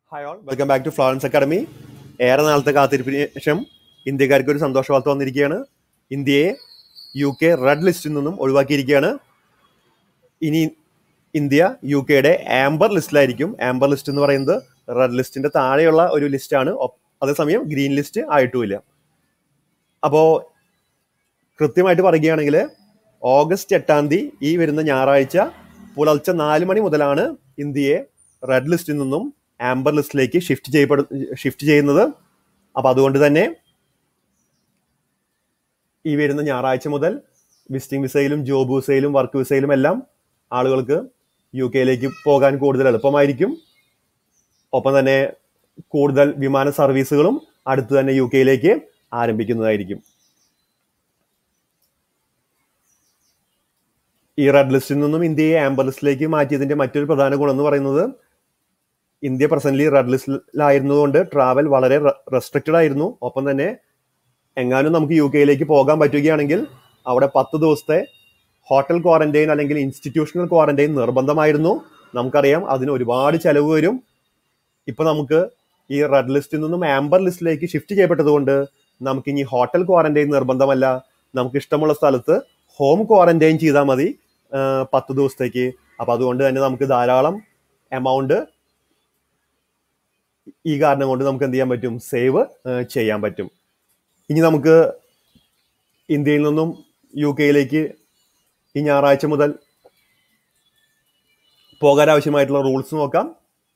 hi all welcome back to Florence academy ഏറെ നാളത്തെ കാത്തിരിപ്പിന് ശേഷം ഇന്ത്യക്കാർക്ക് ഒരു സന്തോഷ വാർത്ത വന്നിരിക്കുകയാണ് ഇന്ത്യയെ യു കെ റെഡ് ലിസ്റ്റിൽ നിന്നും ഒഴിവാക്കിയിരിക്കുകയാണ് ഇനി ഇന്ത്യ യു കെയുടെ ആംബർ ലിസ്റ്റിലായിരിക്കും ആംബർ ലിസ്റ്റ് എന്ന് പറയുന്നത് റെഡ് ലിസ്റ്റിന്റെ താഴെയുള്ള ഒരു ലിസ്റ്റാണ് അതേസമയം ഗ്രീൻ ലിസ്റ്റ് ആയിട്ടുമില്ല അപ്പോൾ കൃത്യമായിട്ട് പറയുകയാണെങ്കിൽ ഓഗസ്റ്റ് എട്ടാം തീയതി ഈ വരുന്ന ഞായറാഴ്ച പുലർച്ചെ നാല് മണി മുതലാണ് ഇന്ത്യയെ റെഡ് ലിസ്റ്റിൽ നിന്നും ആംബർ ലിസ്റ്റിലേക്ക് ഷിഫ്റ്റ് ചെയ്യപ്പെടു ഷിഫ്റ്റ് ചെയ്യുന്നത് അപ്പോൾ അതുകൊണ്ട് തന്നെ ഈ വരുന്ന ഞായറാഴ്ച മുതൽ വിസിറ്റിംഗ് വിസയിലും ജോബ് വിസയിലും വർക്ക് വിസയിലും എല്ലാം ആളുകൾക്ക് യു കെയിലേക്ക് പോകാൻ കൂടുതൽ എളുപ്പമായിരിക്കും ഒപ്പം തന്നെ കൂടുതൽ വിമാന സർവീസുകളും അടുത്ത് തന്നെ യു കെയിലേക്ക് ആരംഭിക്കുന്നതായിരിക്കും ഈ റെഡ് ലിസ്റ്റിൽ നിന്നും ഇന്ത്യയെ ആംബർ ലിസ്റ്റിലേക്ക് മാറ്റിയതിന്റെ മറ്റൊരു പ്രധാന ഗുണം എന്ന് പറയുന്നത് ഇന്ത്യ പ്രസന്റ്ലി റെഡ് ലിസ്റ്റിലായിരുന്നതുകൊണ്ട് ട്രാവൽ വളരെ റെസ്ട്രിക്റ്റഡ് ആയിരുന്നു ഒപ്പം തന്നെ എങ്ങാനും നമുക്ക് യു കെയിലേക്ക് പോകാൻ പറ്റുകയാണെങ്കിൽ അവിടെ പത്ത് ദിവസത്തെ ഹോട്ടൽ ക്വാറന്റൈൻ അല്ലെങ്കിൽ ഇൻസ്റ്റിറ്റ്യൂഷണൽ ക്വാറന്റൈൻ നിർബന്ധമായിരുന്നു നമുക്കറിയാം അതിന് ഒരുപാട് ചെലവ് വരും ഇപ്പൊ നമുക്ക് ഈ റെഡ് ലിസ്റ്റിൽ നിന്നും ആംബർ ലിസ്റ്റിലേക്ക് ഷിഫ്റ്റ് ചെയ്യപ്പെട്ടതുകൊണ്ട് നമുക്ക് ഇനി ഹോട്ടൽ ക്വാറന്റൈൻ നിർബന്ധമല്ല നമുക്ക് ഇഷ്ടമുള്ള സ്ഥലത്ത് ഹോം ക്വാറന്റൈൻ ചെയ്താൽ മതി പത്ത് ദിവസത്തേക്ക് അപ്പൊ അതുകൊണ്ട് തന്നെ നമുക്ക് ധാരാളം എമൗണ്ട് ഈ കാരണം കൊണ്ട് നമുക്ക് എന്ത് ചെയ്യാൻ പറ്റും സേവ് ചെയ്യാൻ പറ്റും ഇനി നമുക്ക് ഇന്ത്യയിൽ നിന്നും യു കെയിലേക്ക് ഈ ഞായറാഴ്ച മുതൽ പോകാൻ ആവശ്യമായിട്ടുള്ള റൂൾസ് നോക്കാം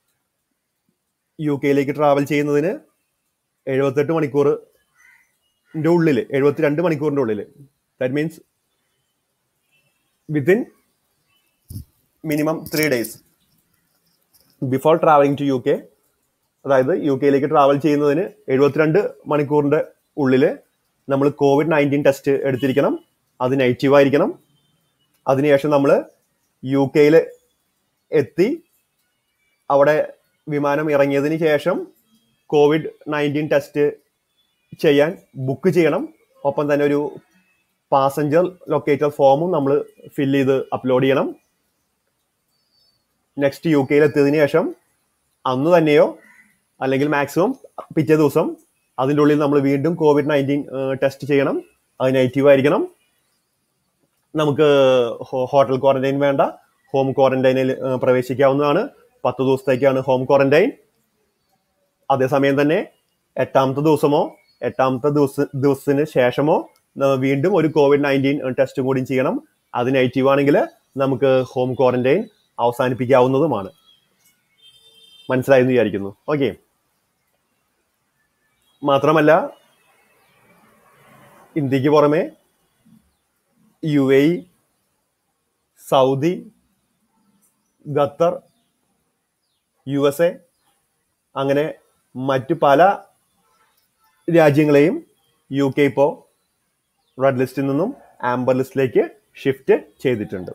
യു കെയിലേക്ക് ട്രാവൽ ചെയ്യുന്നതിന് എഴുപത്തെട്ട് മണിക്കൂറിൻ്റെ ഉള്ളിൽ എഴുപത്തിരണ്ട് മണിക്കൂറിൻ്റെ ഉള്ളിൽ that means within minimum three days before travelling to U K അതായത് യു കെയിലേക്ക് ട്രാവൽ ചെയ്യുന്നതിന് എഴുപത്തിരണ്ട് മണിക്കൂറിൻ്റെ ഉള്ളിൽ നമ്മൾ കോവിഡ് നയൻറ്റീൻ ടെസ്റ്റ് എടുത്തിരിക്കണം അത് നെഗറ്റീവ് ആയിരിക്കണം അതിനുശേഷം നമ്മൾ യു കെയിൽ എത്തി അവിടെ വിമാനം ഇറങ്ങിയതിന് ശേഷം കോവിഡ് നയൻറ്റീൻ ടെസ്റ്റ് ചെയ്യാൻ ബുക്ക് ചെയ്യണം ഒപ്പം തന്നെ ഒരു പാസഞ്ചർ ലൊക്കേറ്റർ ഫോമും നമ്മൾ ഫില്ല് ചെയ്ത് അപ്ലോഡ് ചെയ്യണം നെക്സ്റ്റ് യു കെയിൽ എത്തിയതിനു ശേഷം അന്ന് തന്നെയോ അല്ലെങ്കിൽ മാക്സിമം പിറ്റേ ദിവസം അതിൻ്റെ ഉള്ളിൽ നമ്മൾ വീണ്ടും കോവിഡ് നയൻറ്റീൻ ടെസ്റ്റ് ചെയ്യണം അത് നെഗറ്റീവ് ആയിരിക്കണം നമുക്ക് ഹോട്ടൽ ക്വാറന്റൈൻ വേണ്ട ഹോം ക്വാറന്റൈനിൽ പ്രവേശിക്കാവുന്നതാണ് പത്ത് ദിവസത്തേക്കാണ് ഹോം ക്വാറന്റൈൻ അതേസമയം തന്നെ എട്ടാമത്തെ ദിവസമോ എട്ടാമത്തെ ദിവസ ദിവസത്തിന് ശേഷമോ വീണ്ടും ഒരു കോവിഡ് നയൻറ്റീൻ ടെസ്റ്റും കൂടി ചെയ്യണം അത് നെഗറ്റീവ് ആണെങ്കിൽ നമുക്ക് ഹോം ക്വാറന്റൈൻ അവസാനിപ്പിക്കാവുന്നതുമാണ് മനസ്സിലായെന്ന് വിചാരിക്കുന്നു ഓക്കെ മാത്രമല്ല ഇന്ത്യക്ക് പുറമെ U A Saudi Qatar U S A അങ്ങനെ മറ്റു പല രാജ്യങ്ങളെയും യു കെ ഇപ്പോൾ റെഡ് ലിസ്റ്റിൽ നിന്നും ആംബർ ലിസ്റ്റിലേക്ക് ഷിഫ്റ്റ് ചെയ്തിട്ടുണ്ട്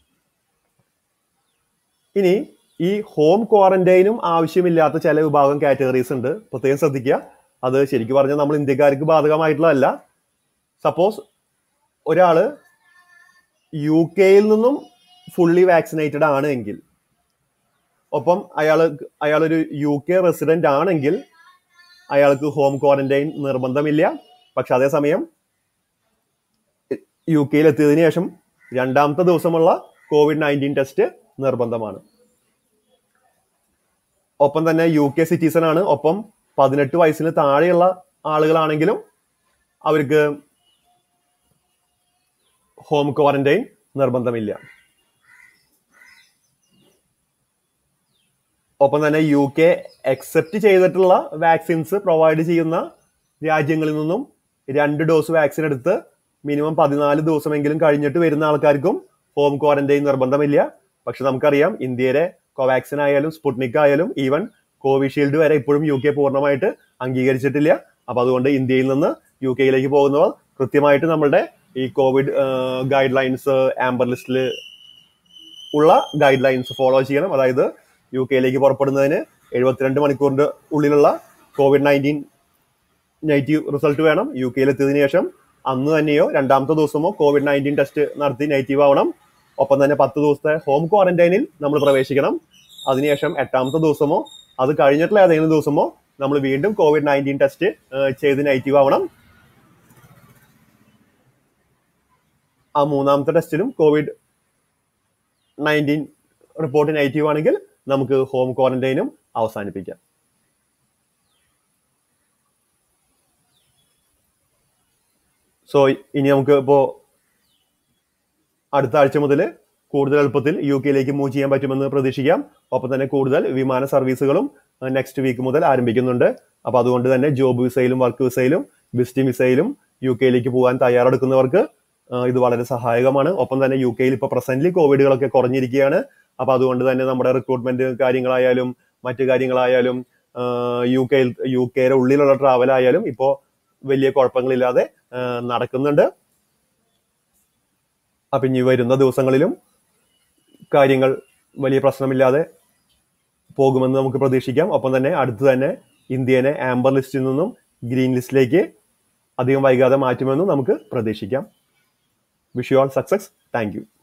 ഇനി ഈ ഹോം ക്വാറന്റൈനും ആവശ്യമില്ലാത്ത ചില വിഭാഗം കാറ്റഗറീസ് ഉണ്ട് പ്രത്യേകം ശ്രദ്ധിക്കുക അത് ശരിക്കും പറഞ്ഞാൽ നമ്മൾ ഇന്ത്യക്കാർക്ക് ബാധകമായിട്ടുള്ളതല്ല സപ്പോസ് ഒരാള് യു കെയിൽ നിന്നും ഫുള്ളി വാക്സിനേറ്റഡ് ആണ് എങ്കിൽ ഒപ്പം അയാൾ അയാളൊരു യു കെ റെസിഡന്റ് ആണെങ്കിൽ അയാൾക്ക് ഹോം ക്വാറന്റൈൻ നിർബന്ധമില്ല പക്ഷെ അതേസമയം യു കെയിൽ എത്തിയതിനു ശേഷം രണ്ടാമത്തെ ദിവസമുള്ള കോവിഡ് നയൻറ്റീൻ ടെസ്റ്റ് നിർബന്ധമാണ് ഒപ്പം തന്നെ യു കെ സിറ്റിസൺ ആണ് ഒപ്പം പതിനെട്ട് വയസ്സിന് താഴെയുള്ള ആളുകളാണെങ്കിലും അവർക്ക് ഹോം ക്വാറന്റൈൻ നിർബന്ധമില്ല ഒപ്പം തന്നെ യു കെ അക്സെപ്റ്റ് ചെയ്തിട്ടുള്ള വാക്സിൻസ് പ്രൊവൈഡ് ചെയ്യുന്ന രാജ്യങ്ങളിൽ നിന്നും രണ്ട് ഡോസ് വാക്സിൻ എടുത്ത് മിനിമം പതിനാല് ദിവസമെങ്കിലും കഴിഞ്ഞിട്ട് വരുന്ന ആൾക്കാർക്കും ഹോം ക്വാറന്റൈൻ നിർബന്ധമില്ല പക്ഷെ നമുക്കറിയാം ഇന്ത്യയിലെ കോവാക്സിൻ ആയാലും സ്പുട്നിക് ആയാലും ഈവൻ കോവിഷീൽഡ് വരെ ഇപ്പോഴും യു കെ പൂർണ്ണമായിട്ട് അംഗീകരിച്ചിട്ടില്ല അപ്പൊ അതുകൊണ്ട് ഇന്ത്യയിൽ നിന്ന് യു കെയിലേക്ക് പോകുന്നവർ കൃത്യമായിട്ട് നമ്മളുടെ ഈ കോവിഡ് ഗൈഡ് ലൈൻസ് ആംബർ ലിസ്റ്റിൽ ഉള്ള ഗൈഡ് ലൈൻസ് ഫോളോ ചെയ്യണം അതായത് യു കെയിലേക്ക് പുറപ്പെടുന്നതിന് എഴുപത്തിരണ്ട് മണിക്കൂറിന്റെ ഉള്ളിലുള്ള കോവിഡ് നയൻറ്റീൻ നെഗറ്റീവ് റിസൾട്ട് വേണം യു കെയിൽ എത്തിയതിനു ശേഷം അന്ന് തന്നെയോ രണ്ടാമത്തെ ദിവസമോ കോവിഡ് നയൻറ്റീൻ ടെസ്റ്റ് നടത്തി നെഗറ്റീവ് ആവണം ഒപ്പം തന്നെ പത്ത് ദിവസത്തെ ഹോം ക്വാറന്റൈനിൽ നമ്മൾ പ്രവേശിക്കണം അതിനുശേഷം എട്ടാമത്തെ ദിവസമോ അത് കഴിഞ്ഞിട്ടുള്ള ഏതെങ്കിലും ദിവസമോ നമ്മൾ വീണ്ടും കോവിഡ് നയൻറ്റീൻ ടെസ്റ്റ് ചെയ്ത് നെഗറ്റീവ് ആവണം ആ മൂന്നാമത്തെ ടെസ്റ്റിലും കോവിഡ് നയൻറ്റീൻ റിപ്പോർട്ട് നെഗറ്റീവ് ആണെങ്കിൽ നമുക്ക് ഹോം ക്വാറന്റൈനും അവസാനിപ്പിക്കാം സോ ഇനി നമുക്ക് ഇപ്പോൾ അടുത്ത ആഴ്ച മുതൽ കൂടുതൽ എളുപ്പത്തിൽ യു കെയിലേക്ക് മൂവ് ചെയ്യാൻ പറ്റുമെന്ന് പ്രതീക്ഷിക്കാം ഒപ്പം തന്നെ കൂടുതൽ വിമാന സർവീസുകളും നെക്സ്റ്റ് വീക്ക് മുതൽ ആരംഭിക്കുന്നുണ്ട് അപ്പോൾ അതുകൊണ്ട് തന്നെ ജോബ് വിസയിലും വർക്ക് വിസയിലും വിസിറ്റിംഗ് വിസയിലും യു കെയിലേക്ക് പോകാൻ തയ്യാറെടുക്കുന്നവർക്ക് ആ, ഇത് വളരെ സഹായകമാണ് ഒപ്പം തന്നെ യു കെയിൽ ഇപ്പോൾ പ്രസന്റ്ലി കോവിഡുകളൊക്കെ കുറഞ്ഞിരിക്കുകയാണ് അപ്പോൾ അതുകൊണ്ട് തന്നെ നമ്മുടെ റിക്രൂട്ട്മെന്റ് കാര്യങ്ങളായാലും മറ്റു കാര്യങ്ങളായാലും ആ, യു കെയിൽ യു കെയുടെ ഉള്ളിലുള്ള ട്രാവൽ ആയാലും ഇപ്പോൾ വലിയ കുഴപ്പങ്ങളില്ലാതെ ആ, നടക്കുന്നുണ്ട് അപ്പം ഇനി വരുന്ന ദിവസങ്ങളിലും കാര്യങ്ങൾ വലിയ പ്രശ്നമില്ലാതെ പോകുമെന്ന് നമുക്ക് പ്രതീക്ഷിക്കാം ഒപ്പം തന്നെ അടുത്ത് തന്നെ ഇന്ത്യനെ ആംബർ ലിസ്റ്റിൽ നിന്നും ഗ്രീൻ ലിസ്റ്റിലേക്ക് അധികം വൈകാതെ മാറ്റുമെന്നും നമുക്ക് പ്രതീക്ഷിക്കാം wish you all success thank U